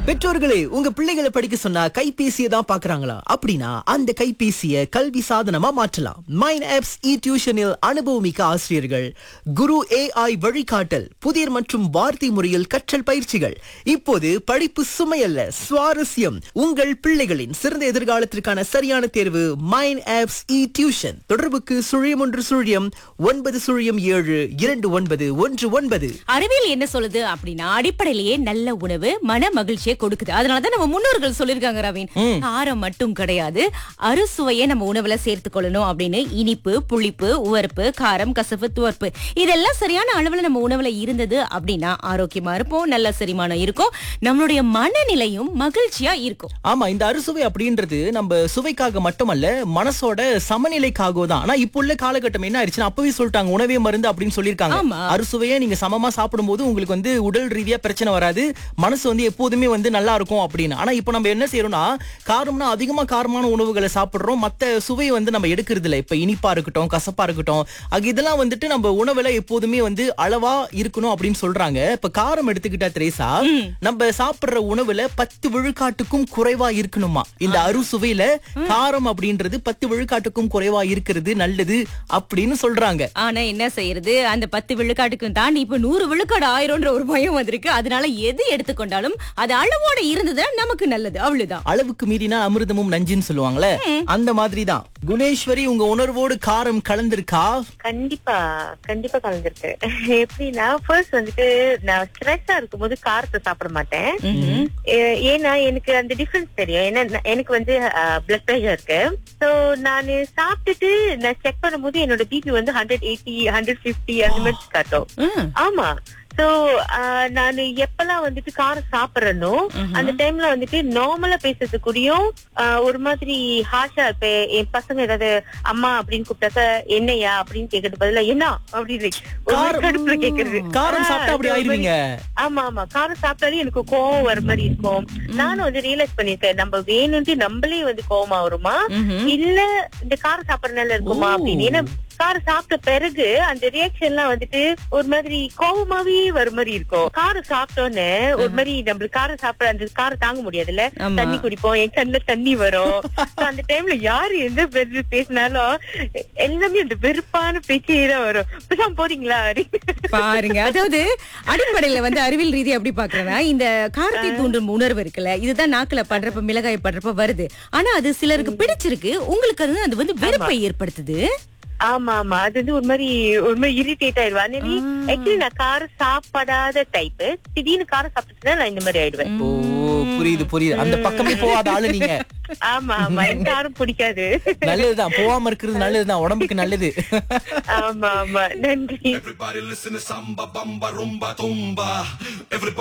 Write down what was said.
பெற்றோர்களே உங்க பிள்ளைகளை படிக்க சொன்னா கைபேசியை தான் பாக்குறாங்களா அப்படின்னா அந்த கைபேசியை கல்வி சாதனமா மாற்றலாம் மைன் ஆப்ஸ் இ டியூஷனில் அனுபவமிக்க ஆசிரியர்கள் குரு ஏஐ வழிகாட்டல் புதிர் மற்றும் வார்த்தை முறையில் கற்றல் பயிற்சிகள் இப்போது படிப்பு சுமையல்ல சுவாரஸ்யம் உங்கள் பிள்ளைகளின் சிறந்த எதிர்காலத்திற்கான சரியான தேர்வு மைன் ஆப்ஸ் இ டியூஷன் தொடர்புக்கு சுழியம் ஒன்று சுழியம் ஒன்பது சுழியம் ஏழு இரண்டு ஒன்பது ஒன்று ஒன்பது அறிவியல் என்ன சொல்லுது அப்படின்னா அடிப்படையிலேயே நல்ல உணவு மன மகிழ்ச்சியை கொடுக்குது அதனாலதான் நம்ம முன்னோர்கள் சொல்லிருக்காங்க ரவீன் காரம் மட்டும் கிடையாது அறுசுவையை நம்ம உணவுல சேர்த்துக் கொள்ளணும் அப்படின்னு இனிப்பு புளிப்பு உவர்ப்பு காரம் கசப்பு துவர்ப்பு இதெல்லாம் சரியான அளவுல நம்ம உணவுல இருந்தது அப்படின்னா ஆரோக்கியமா இருப்போம் நல்ல செரிமானம் இருக்கும் நம்மளுடைய மனநிலையும் மகிழ்ச்சியா இருக்கும் ஆமா இந்த அறுசுவை அப்படின்றது நம்ம சுவைக்காக மட்டுமல்ல மனசோட சமநிலைக்காகவும் தான் ஆனா இப்போ உள்ள காலகட்டம் என்ன ஆயிடுச்சுன்னா அப்பவே சொல்லிட்டாங்க உணவே மருந்து அப்படின்னு சொல்லியிருக்காங்க ஆமா. அறுசுவையை நீங்க சமமா சாப்பிடும்போது உங்களுக்கு வந்து உடல் ரீதியா பிரச்சனை வராது மனசு வந்து எப்போதுமே வந்து நல்லா இருக்கும் அப்படின்னு ஆனா இப்போ நம்ம என்ன செய்யறோம்னா காரம்னா அதிகமா காரமான உணவுகளை சாப்பிடுறோம் மத்த சுவையை வந்து நம்ம எடுக்கிறது இல்ல இப்ப இனிப்பா இருக்கட்டும் கசப்பா இருக்கட்டும் ஆக இதெல்லாம் வந்துட்டு நம்ம உணவுல எப்போதுமே வந்து அளவா இருக்கணும் அப்படின்னு சொல்றாங்க இப்ப காரம் எடுத்துக்கிட்டா திரேசா நம்ம சாப்பிடுற உணவுல பத்து விழுக்காட்டுக்கும் குறைவா இருக்கணுமா இந்த அறுசுவையில காரம் அப்படின்றது பத்து விழுக்காட்டுக்கும் குறைவா இருக்கிறது நல்லது அப்படின்னு சொல்றாங்க ஆனா என்ன செய்யறது அந்த பத்து விழுக்காட்டுக்கும் தாண்டி இப்ப நூறு விழுக்காடு ஆயிரம்ன்ற ஒரு பயம் வந்திருக்கு அதனால எது எடுத்துக்கொண்டாலும் அது அளவோட இருந்ததுன்னா நமக்கு நல்லது அவ்வளவுதான் அளவுக்கு மீறினா அமிர்தமும் நஞ்சுன்னு சொல்லுவாங்கல்ல அந்த மாதிரி தான் குணேஸ்வரி உங்க உணர்வோடு காரம் கலந்திருக்கா கண்டிப்பா கண்டிப்பா கலந்துருக்கு எப்படின்னா ஃபர்ஸ்ட் வந்துட்டு நான் ஸ்ட்ரெஸ்ஸா இருக்கும்போது காரத்தை சாப்பிட மாட்டேன் ஏ- ஏன்னா எனக்கு அந்த டிஃபரன்ஸ் தெரியும் ஏன்னா நான்- எனக்கு வந்து பிளட் ப்ரெஷர் இருக்கு சோ நான் சாப்பிட்டுட்டு நான் செக் பண்ணும்போது என்னோட பிபி வந்து ஹண்ட்ரட் எயிட்டி ஹண்ட்ரட் பிப்டி அந்த மாதிரி காட்டும் ம். ஆமா சோ நான் எப்பெல்லாம் வந்துட்டு காரம் சாப்பிடுறனோ அந்த டைம்ல வந்துட்டு நார்மலா பேசுறதுக்குடியும் ஆஹ், ஒரு மாதிரி ஹாஷா இப்ப என் பசங்க ஏதாவது அம்மா அப்படின்னு கூப்பிட்டாக்க என்னையா அப்படின்னு கேக்குறது பதிலா என்ன அப்படின்னு ஒரு மாதிரி காரம் கடுப்புல கேக்குறது காரம் ஆஹ், சாப்பிட்டா அப்படி அது ஒரு மாதிரி- ஆயிருவீங்க ஆமா ஆமா காரம் சாப்பிட்டாலே எனக்கு கோவம் வர மாதிரி இருக்கும் நானும் வந்து ரியலைஸ் பண்ணிருக்கேன் நம்ம வேணும்ட்டு நம்மளே வந்து கோவமா வருமா ம்ஹும். இல்ல இந்த காரம் சாப்பிடறதுனால இருக்குமா ஓ. அப்படின்னு ஏன்னா காரம் சாப்பிட்ட பிறகு அந்த ரியாக்ஷன் எல்லாம் வந்துட்டு ஒரு மாதிரி கோவமாவே வர மாதிரி இருக்கும் காரம் சாப்பிட்டோன்னே ஒரு மாதிரி நம்மளுக்கு காரம் சாப்பிட அந்த காரம் தாங்க முடியாதுல்ல ஆமா. தண்ணி குடிப்போம் என் கண்ணுல தண்ணி வரும் So, அந்த டைம்ல யாரு எந்த பேரு பேசினாலும் எல்லாமே அந்த வெறுப்பான பேச்சே தான் வரும் பேசாம போறீங்களா அப்படின்னு. பாருங்க அதாவது அடிப்படையில வந்து அறிவியல் ரீதியா எப்படி பாக்குறேன்னா இந்த காரத்தை தூண்டும் உணர்வு இருக்குல்ல இதுதான் நாக்குல படுறப்ப மிளகாய் படுறப்ப வருது ஆனா அது சிலருக்கு பிடிச்சிருக்கு உங்களுக்கு அது அது வந்து வெறுப்பை ஏற்படுத்துது ஆமா ஆமா அது வந்து ஒரு மாதிரி ஒரு மாதிரி இரிட்டேட் ஆயிடுவா அதனால ஆக்சுவலி நான் காரம் சாப்பிடாத டைப் திடீர்னு காரம் சாப்பிட்டுச்சுன்னா நான் இந்த மாதிரி ஆயிடுவேன் ஓ புரியுது புரியுது அந்த பக்கமே போகாத ஆளு நீங்க ஆமா ஆமா எனக்கு காரம் பிடிக்காது நல்லதுதான் போகாம இருக்கிறது நல்லதுதான் உடம்புக்கு நல்லது ஆமா ஆமா நன்றி Everybody listen to samba, bamba, rumba, tumba. Everybody.